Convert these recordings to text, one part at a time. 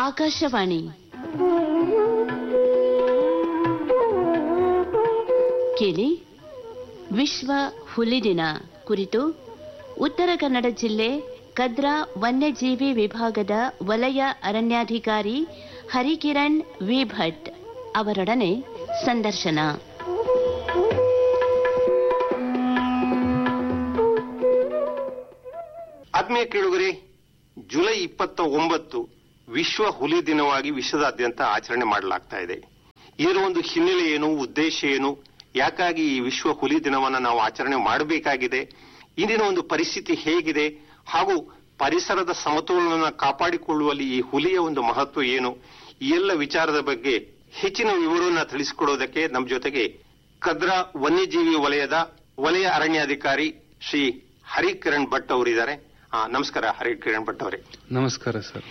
ಆಕಾಶವಾಣಿ ಕೇಳಿ ವಿಶ್ವ ಹುಲಿ ದಿನ ಕುರಿತು ಉತ್ತರ ಕನ್ನಡ ಜಿಲ್ಲೆ ಕದ್ರಾ ವನ್ಯಜೀವಿ ವಿಭಾಗದ ವಲಯ ಅರಣ್ಯಾಧಿಕಾರಿ ಹರಿಕಿರಣ್ ವಿ ಭಟ್ ಅವರೊಡನೆ ಸಂದರ್ಶನ ಆತ್ಮೀಯ ಕೇಳುಗರೆ ಜುಲೈ ಇಪ್ಪತ್ತ ಒಂಬತ್ತು ವಿಶ್ವ ಹುಲಿ ದಿನವಾಗಿ ವಿಶ್ವದಾದ್ಯಂತ ಆಚರಣೆ ಮಾಡಲಾಗ್ತಾ ಇದೆ ಇದರ ಒಂದು ಹಿನ್ನೆಲೆ ಏನು ಉದ್ದೇಶ ಏನು ಯಾಕಾಗಿ ಈ ವಿಶ್ವ ಹುಲಿ ದಿನವನ್ನ ನಾವು ಆಚರಣೆ ಮಾಡಬೇಕಾಗಿದೆ ಇಂದಿನ ಒಂದು ಪರಿಸ್ಥಿತಿ ಹೇಗಿದೆ ಹಾಗೂ ಪರಿಸರದ ಸಮತೋಲನ ಕಾಪಾಡಿಕೊಳ್ಳುವಲ್ಲಿ ಈ ಹುಲಿಯ ಒಂದು ಮಹತ್ವ ಏನು ಈ ಎಲ್ಲ ವಿಚಾರದ ಬಗ್ಗೆ ಹೆಚ್ಚಿನ ವಿವರವನ್ನ ತಿಳಿಸಿಕೊಡೋದಕ್ಕೆ ನಮ್ಮ ಜೊತೆಗೆ ಕದ್ರಾ ವನ್ಯಜೀವಿ ವಲಯದ ವಲಯ ಅರಣ್ಯಾಧಿಕಾರಿ ಶ್ರೀ ಹರಿಕಿರಣ್ ಭಟ್ ಅವರಿದ್ದಾರೆ ಆ, ನಮಸ್ಕಾರ ಹರಿಕಿರಣ್ ಭಟ್ ಅವರೇ ನಮಸ್ಕಾರ ಸರ್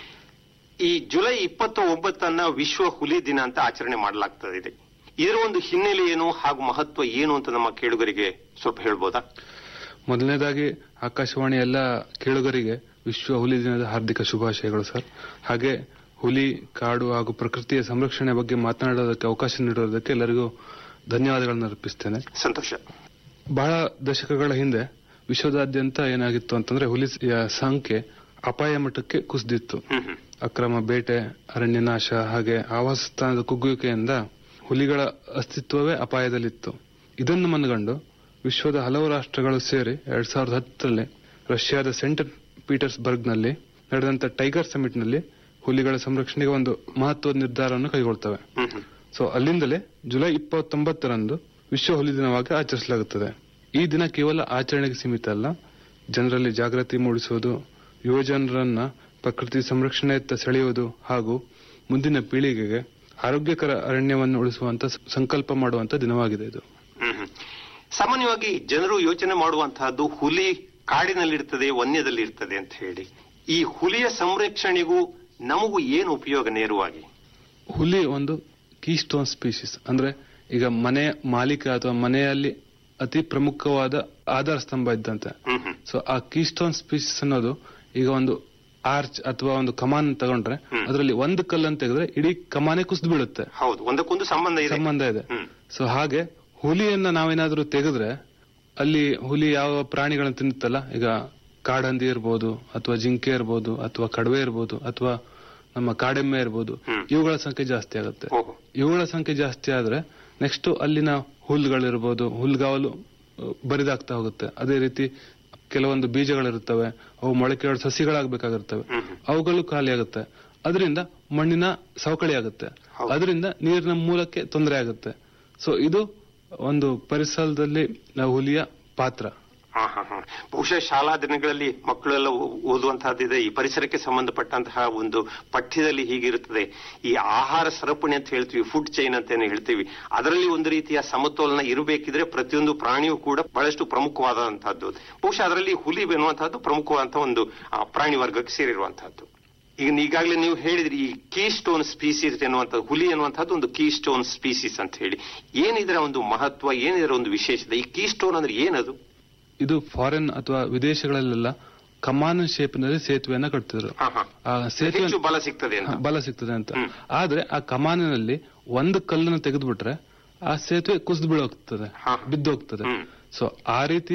ಈ ಜುಲೈ ಇಪ್ಪತ್ತ ಒಂಬತ್ತನ್ನ ವಿಶ್ವ ಹುಲಿ ದಿನ ಅಂತ ಆಚರಣೆ ಮಾಡಲಾಗ್ತಾ ಇದೆ ಇದರ ಒಂದು ಹಿನ್ನೆಲೆ ಏನು ಹಾಗೂ ಮಹತ್ವ ಏನು ಅಂತ ನಮ್ಮ ಕೇಳುಗರಿಗೆ ಸ್ವಲ್ಪ ಹೇಳ್ಬೋದಾ ಮೊದಲನೇದಾಗಿ ಆಕಾಶವಾಣಿ ಎಲ್ಲ ಕೇಳುಗರಿಗೆ ವಿಶ್ವ ಹುಲಿ ದಿನದ ಹಾರ್ದಿಕ ಶುಭಾಶಯಗಳು ಸರ್ ಹಾಗೆ ಹುಲಿ ಕಾಡು ಹಾಗೂ ಪ್ರಕೃತಿಯ ಸಂರಕ್ಷಣೆ ಬಗ್ಗೆ ಮಾತನಾಡೋದಕ್ಕೆ ಅವಕಾಶ ನೀಡೋದಕ್ಕೆ ಎಲ್ಲರಿಗೂ ಧನ್ಯವಾದಗಳನ್ನು ಅರ್ಪಿಸ್ತೇನೆ ಸಂತೋಷ ಬಹಳ ದಶಕಗಳ ಹಿಂದೆ ವಿಶ್ವದಾದ್ಯಂತ ಏನಾಗಿತ್ತು ಅಂತಂದ್ರೆ ಹುಲಿಯ ಸಂಖ್ಯೆ ಅಪಾಯ ಮಟ್ಟಕ್ಕೆ ಕುಸಿದಿತ್ತು ಹ್ಮ್ ಹ್ಮ್ ಅಕ್ರಮ ಬೇಟೆ ಅರಣ್ಯನಾಶ ಹಾಗೆ ಆವಾಸ ಸ್ಥಾನದ ಕುಗ್ಗುವಿಕೆಯಿಂದ ಹುಲಿಗಳ ಅಸ್ತಿತ್ವವೇ ಅಪಾಯದಲ್ಲಿತ್ತು ಇದನ್ನು ಮನಗಂಡು ವಿಶ್ವದ ಹಲವು ರಾಷ್ಟ್ರಗಳು ಸೇರಿ ಎರಡ್ ಸಾವಿರದ ಹತ್ತರಲ್ಲಿ ರಷ್ಯಾದ ಸೆಂಟ್ ಪೀಟರ್ಸ್ಬರ್ಗ್ನಲ್ಲಿ ನಡೆದಂತ ಟೈಗರ್ ಸಮಿಟ್ನಲ್ಲಿ ಹುಲಿಗಳ ಸಂರಕ್ಷಣೆಗೆ ಒಂದು ಮಹತ್ವದ ನಿರ್ಧಾರವನ್ನು ಕೈಗೊಳ್ತವೆ ಹ್ಮ್ ಹ್ಮ್ ಸೊ ಅಲ್ಲಿಂದಲೇ ಜುಲೈ ಇಪ್ಪತ್ತೊಂಬತ್ತರಂದು ವಿಶ್ವ ಹುಲಿ ದಿನವಾಗಿ ಆಚರಿಸಲಾಗುತ್ತದೆ ಈ ದಿನ ಕೇವಲ ಆಚರಣೆಗೆ ಸೀಮಿತ ಅಲ್ಲ ಜನರಲ್ಲಿ ಜಾಗೃತಿ ಮೂಡಿಸುವುದು ಯುವಜನರನ್ನ ಪ್ರಕೃತಿ ಸಂರಕ್ಷಣೆಯತ್ತ ಸೆಳೆಯುವುದು ಹಾಗೂ ಮುಂದಿನ ಪೀಳಿಗೆಗೆ ಆರೋಗ್ಯಕರ ಅರಣ್ಯವನ್ನು ಉಳಿಸುವಂತ ಸ- ಸಂಕಲ್ಪ ಮಾಡುವಂತ ದಿನವಾಗಿದೆ ಇದು ಹ್ಮ್ ಹ್ಮ್. ಸಾಮಾನ್ಯವಾಗಿ ಜನರು ಯೋಚನೆ ಮಾಡುವಂತಹದ್ದು ಹುಲಿ ಕಾಡಿನಲ್ಲಿರ್ತದೆ ವನ್ಯದಲ್ಲಿರ್ತದೆ ಅಂತ ಹೇಳಿ ಈ ಹುಲಿಯ ಸಂರಕ್ಷಣೆಗೂ ನಮಗೂ ಏನು ಉಪಯೋಗ ನೇರವಾಗಿ ಹುಲಿ ಒಂದು ಕೀಸ್ಟೋನ್ ಸ್ಪೀಶೀಸ್ ಅಂದ್ರೆ ಈಗ ಮನೆಯ ಮಾಲೀಕ ಅಥವಾ ಮನೆಯಲ್ಲಿ ಅತಿ ಪ್ರಮುಖವಾದ ಆಧಾರ ಸ್ತಂಭ ಇದ್ದಂತೆ ಹ್ಮ್ ಹ್ಮ್ ಸೊ ಆ ಕೀಸ್ಟೋನ್ ಸ್ಪೀಸೀಸ್ ಅನ್ನೋದು ಈಗ ಒಂದು ಆರ್ಚ್ ಅಥವಾ ಒಂದು ಕಮಾನ್ ತಗೊಂಡ್ರೆ ಹ್ಮ್. ಅದರಲ್ಲಿ ಒಂದು ಕಲ್ಲನ್ನು ತೆಗೆದ್ರೆ ಇಡೀ ಕಮಾನೇ ಕುಸಿದು ಬೀಳುತ್ತೆ ಹೌದು ಒಂದಕ್ಕೊಂದು ಸಂಬಂಧ ಇದೆ ಸಂಬಂಧ ಇದೆ ಹ್ಮ್ ಸೊ ಹಾಗೆ ಹುಲಿಯನ್ನ ನಾವೇನಾದ್ರೂ ತೆಗೆದ್ರೆ ಅಲ್ಲಿ ಹುಲಿ ಯಾವ ಪ್ರಾಣಿಗಳನ್ನ ತಿನ್ನುತ್ತಲ್ಲ ಈಗ ಕಾಡಂದಿ ಇರ್ಬೋದು ಅಥವಾ ಜಿಂಕೆ ಇರ್ಬೋದು ಅಥವಾ ಕಡವೆ ಇರ್ಬೋದು ಅಥವಾ ನಮ್ಮ ಕಾಡೆಮ್ಮೆ ಇರ್ಬೋದು ಹ್ಮ್. ಇವುಗಳ ಸಂಖ್ಯೆ ಜಾಸ್ತಿ ಆಗುತ್ತೆ ಓಹೋ ಇವುಗಳ ಸಂಖ್ಯೆ ಜಾಸ್ತಿ ಆದ್ರೆ ನೆಕ್ಸ್ಟ್ ಅಲ್ಲಿನ ಹುಲ್ಲುಗಳಿರ್ಬೋದು ಹುಲ್ಗಾವಲು ಅಹ್, ಬರಿದಾಗ್ತಾ ಹೋಗುತ್ತೆ ಅದೇ ರೀತಿ ಕೆಲವೊಂದು ಬೀಜಗಳಿರುತ್ತವೆ ಅವು ಮೊಳಕೆ ಸಸಿಗಳಾಗಬೇಕಾಗಿರ್ತವೆ ಹ್ಮ್ ಹ್ಮ್. ಅವುಗಳು ಖಾಲಿ ಆಗುತ್ತೆ ಅದರಿಂದ ಮಣ್ಣಿನ ಸವಕಳಿ ಆಗುತ್ತೆ ಹೌದು. ಅದರಿಂದ ನೀರಿನ ಮೂಲಕ್ಕೆ ತೊಂದರೆ ಆಗುತ್ತೆ ಸೊ ಇದು ಒಂದು ಪರಿಸರದಲ್ಲಿ ನಾವು ಹುಲಿಯ ಪಾತ್ರ ಹಾ, ಹಾ, ಹಾ. ಬಹುಶಃ ಶಾಲಾ ದಿನಗಳಲ್ಲಿ ಮಕ್ಕಳೆಲ್ಲ ಓ- ಓದುವಂತಹದ್ದಿದೆ ಈ ಪರಿಸರಕ್ಕೆ ಸಂಬಂಧಪಟ್ಟಂತಹ ಒಂದು ಪಠ್ಯದಲ್ಲಿ ಹೀಗಿರುತ್ತದೆ ಈ ಆಹಾರ ಸರಪಣಿ ಅಂತ ಹೇಳ್ತೀವಿ ಫುಡ್ ಚೈನ್ ಅಂತ ಏನು ಹೇಳ್ತೀವಿ ಅದರಲ್ಲಿ ಒಂದು ರೀತಿಯ ಸಮತೋಲನ ಇರಬೇಕಿದ್ರೆ ಪ್ರತಿಯೊಂದು ಪ್ರಾಣಿಯೂ ಕೂಡ ಬಹಳಷ್ಟು ಪ್ರಮುಖವಾದಂತಹದ್ದು ಬಹುಶಃ ಅದರಲ್ಲಿ ಹುಲಿ ಎನ್ನುವಂತಹದ್ದು ಪ್ರಮುಖವಾದಂತಹ ಒಂದು ಆ, ಪ್ರಾಣಿ ವರ್ಗಕ್ಕೆ ಸೇರಿರುವಂತಹದ್ದು ಈಗ ಈಗಾಗಲೇ ನೀವು ಹೇಳಿದ್ರಿ ಈ ಕೀ ಸ್ಟೋನ್ ಸ್ಪೀಸೀಸ್ ಎನ್ನುವಂಥದ್ದು ಹುಲಿ ಎನ್ನುವಂಥದ್ದು ಒಂದು ಕೀ ಸ್ಟೋನ್ ಸ್ಪೀಸೀಸ್ ಅಂತ ಹೇಳಿ ಏನಿದರ ಒಂದು ಮಹತ್ವ ಏನಿದರ ಒಂದು ವಿಶೇಷತೆ ಈ ಕೀ ಸ್ಟೋನ್ ಅಂದ್ರೆ ಏನದು ಇದು ಫಾರಿನ್ ಅಥವಾ ವಿದೇಶಗಳಲ್ಲೆಲ್ಲ ಕಮಾನ್ ಶೇಪ್ನಲ್ಲಿ ಸೇತುವೆಯನ್ನ ಕಟ್ತಿದ್ರು ಹಾ, ಹಾ. ಆ ಸೇತುವೆ ಹೆಚ್ಚು ಬಲ ಸಿಗ್ತದೆ ಅಂತ ಬಲ ಸಿಗ್ತದೆ ಅಂತ ಹ್ಮ್. ಆದ್ರೆ ಆ ಕಮಾನಿನಲ್ಲಿ ಒಂದು ಕಲ್ಲನ್ನು ತೆಗೆದ್ಬಿಟ್ರೆ ಆ ಸೇತುವೆ ಕುಸಿದು ಬೀಳೋಗ್ತದೆ ಹಾ. ಬಿದ್ದೋಗ್ತದೆ ಹ್ಮ್. ಸೊ ಆ ರೀತಿ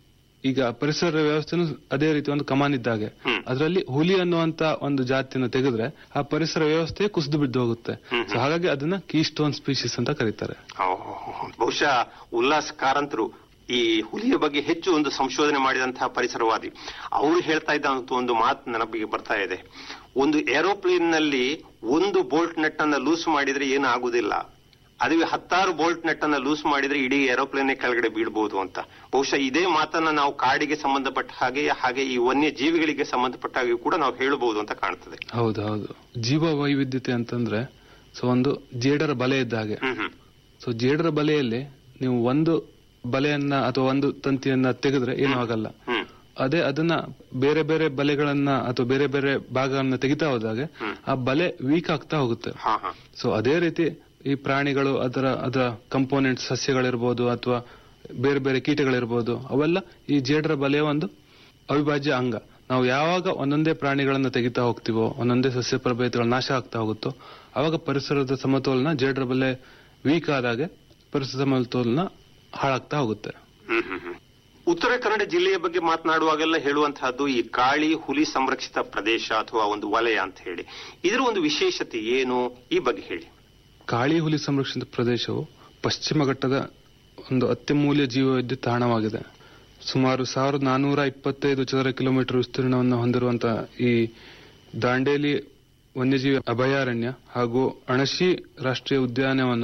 ಈಗ ಪರಿಸರ ವ್ಯವಸ್ಥೆನೂ ಅದೇ ರೀತಿ ಒಂದು ಕಮಾನ್ ಇದ್ದಾಗೆ ಹ್ಮ್. ಅದರಲ್ಲಿ ಹುಲಿ ಅನ್ನುವಂತ ಒಂದು ಜಾತಿಯನ್ನು ತೆಗೆದ್ರೆ ಆ ಪರಿಸರ ವ್ಯವಸ್ಥೆ ಕುಸಿದು ಬಿದ್ದು ಹೋಗುತ್ತೆ ಹ್ಮ್, ಸೊ ಹಾಗಾಗಿ ಅದನ್ನ ಕೀಸ್ಟೋನ್ ಸ್ಪೀಶೀಸ್ ಅಂತ ಕರೀತಾರೆ ಓಹ್, ಬಹುಶಃ ಉಲ್ಲಾಸ್ ಕಾರಂತರು ಈ ಹುಲಿಯ ಬಗ್ಗೆ ಹೆಚ್ಚು ಒಂದು ಸಂಶೋಧನೆ ಮಾಡಿದಂತಹ ಪರಿಸರವಾದಿ ಅವರು ಹೇಳ್ತಾ ಇದ್ದಂತ ಒಂದು ಮಾತು ನನಗೆ ಬರ್ತಾ ಇದೆ ಒಂದು ಏರೋಪ್ಲೇನ್ ನಲ್ಲಿ ಒಂದು ಬೋಲ್ಟ್ ನಟ್ ಅನ್ನ ಲೂಸ್ ಮಾಡಿದ್ರೆ ಏನು ಆಗುದಿಲ್ಲ ಅದುವೇ ಹತ್ತಾರು ಬೋಲ್ಟ್ ನಟ್ ಅನ್ನ ಲೂಸ್ ಮಾಡಿದ್ರೆ ಇಡೀ ಏರೋಪ್ಲೇನ್ ಕೆಳಗಡೆ ಬೀಳ್ಬಹುದು ಅಂತ ಬಹುಶಃ ಇದೇ ಮಾತನ್ನ ನಾವು ಕಾಡಿಗೆ ಸಂಬಂಧಪಟ್ಟ ಹಾಗೆ ಹಾಗೆ ಈ ವನ್ಯ ಜೀವಿಗಳಿಗೆ ಸಂಬಂಧಪಟ್ಟ ಹಾಗೆ ಕೂಡ ನಾವು ಹೇಳಬಹುದು ಅಂತ ಕಾಣ್ತದೆ ಹೌದು ಹೌದು ಜೀವ ವೈವಿಧ್ಯತೆ ಅಂತಂದ್ರೆ ಸೊ ಒಂದು ಜೇಡರ ಬಲೆ ಇದ್ದ ಹಾಗೆ ಹ್ಮ್ ಹ್ಮ್ ಸೊ ಜೇಡರ ಬಲೆಯಲ್ಲಿ ನೀವು ಒಂದು ಬಲೆಯನ್ನ ಅಥವಾ ಒಂದು ತಂತಿಯನ್ನ ತೆಗೆದ್ರೆ ಏನೂ ಆಗಲ್ಲ ಹ್ಮ್ ಅದೇ ಅದನ್ನ ಬೇರೆ ಬೇರೆ ಬಲೆಗಳನ್ನ ಅಥವಾ ಬೇರೆ ಬೇರೆ ಭಾಗಗಳನ್ನ ತೆಗಿತಾ ಹೋದಾಗ ಹ್ಮ್. ಆ ಬಲೆ ವೀಕ್ ಆಗ್ತಾ ಹೋಗುತ್ತೆ ಹಾ ಹಾ ಸೊ ಅದೇ ರೀತಿ ಈ ಪ್ರಾಣಿಗಳು ಅದರ ಅದರ ಕಂಪೋನೆಂಟ್ ಸಸ್ಯಗಳಿರ್ಬೋದು ಅಥವಾ ಬೇರೆ ಬೇರೆ ಕೀಟಗಳಿರ್ಬೋದು ಅವೆಲ್ಲ ಈ ಜೇಡರ ಬಲೆಯ ಒಂದು ಅವಿಭಾಜ್ಯ ಅಂಗ ನಾವು ಯಾವಾಗ ಒಂದೊಂದೇ ಪ್ರಾಣಿಗಳನ್ನ ತೆಗಿತಾ ಹೋಗ್ತೀವೋ ಒಂದೊಂದೇ ಸಸ್ಯ ಪ್ರಭೇದಗಳ ನಾಶ ಆಗ್ತಾ ಹೋಗುತ್ತೋ ಅವಾಗ ಪರಿಸರದ ಸಮತೋಲನ ಜೇಡ್ರಬಲ್ಲೆ ವೀಕ್ ಆದಾಗೆ ಪರಿಸರ ಸಮತೋಲನ ಹಾಳಾಗ್ತಾ ಹೋಗುತ್ತೆ ಹ್ಮ್ ಹ್ಮ್ ಹ್ಮ್. ಉತ್ತರ ಕನ್ನಡ ಜಿಲ್ಲೆಯ ಬಗ್ಗೆ ಮಾತನಾಡುವಾಗೆಲ್ಲ ಹೇಳುವಂತಹದ್ದು ಈ ಕಾಳಿ ಹುಲಿ ಸಂರಕ್ಷಿತ ಪ್ರದೇಶ ಅಥವಾ ಒಂದು ವಲಯ ಅಂತ ಹೇಳಿ ಇದರ ಒಂದು ವಿಶೇಷತೆ ಏನು ಈ ಬಗ್ಗೆ ಹೇಳಿ ಕಾಳಿ ಹುಲಿ ಸಂರಕ್ಷಿತ ಪ್ರದೇಶವು ಪಶ್ಚಿಮ ಘಟ್ಟದ ಒಂದು ಅತ್ಯಮೂಲ್ಯ ಜೀವವೈದ್ಯ ತಾಣವಾಗಿದೆ ಸುಮಾರು ಸಾವಿರದ ನಾನೂರ ಇಪ್ಪತ್ತೈದು ಚದರ ಕಿಲೋಮೀಟರ್ ವಿಸ್ತೀರ್ಣವನ್ನು ಹೊಂದಿರುವಂತಹ ಈ ದಾಂಡೇಲಿ ವನ್ಯಜೀವಿ ಅಭಯಾರಣ್ಯ ಹಾಗೂ ಅಣಶಿ ರಾಷ್ಟ್ರೀಯ ಉದ್ಯಾನವನ